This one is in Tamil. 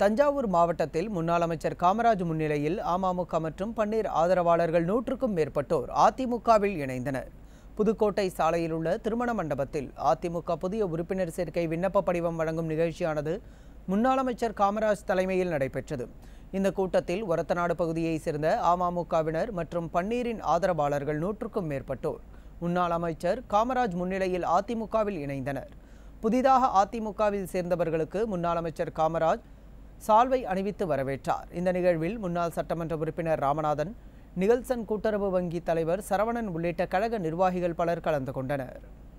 தஞ்சாவூர் மாவட்டத்தில் முன்னாள் அமைச்சர் காமராஜ் முன்னிலையில் அமமுக மற்றும் பன்னீர் ஆதரவாளர்கள் நூற்றுக்கும் மேற்பட்டோர் அதிமுகவில் இணைந்தனர் புதுக்கோட்டை சாலையில் உள்ள திருமண மண்டபத்தில் அதிமுக புதிய உறுப்பினர் சேர்க்கை விண்ணப்ப படிவம் வழங்கும் நிகழ்ச்சியானது முன்னாள் அமைச்சர் காமராஜ் தலைமையில் நடைபெற்றது இந்த கூட்டத்தில் ஒரத்தநாடு பகுதியைச் சேர்ந்த அமமுகவினர் மற்றும் பன்னீரின் ஆதரவாளர்கள் நூற்றுக்கும் மேற்பட்டோர் முன்னாள் அமைச்சர் காமராஜ் முன்னிலையில் அதிமுகவில் இணைந்தனர் புதிதாக அதிமுகவில் சேர்ந்தவர்களுக்கு முன்னாள் அமைச்சர் காமராஜ் சால்வை அணிவித்து வரவேற்றார் இந்த நிகழ்வில் முன்னாள் சட்டமன்ற உறுப்பினர் ராமநாதன் நிகல்சன் கூட்டுறவு வங்கி தலைவர் சரவணன் உள்ளிட்ட கழக நிர்வாகிகள் பலர் கலந்து கொண்டனர்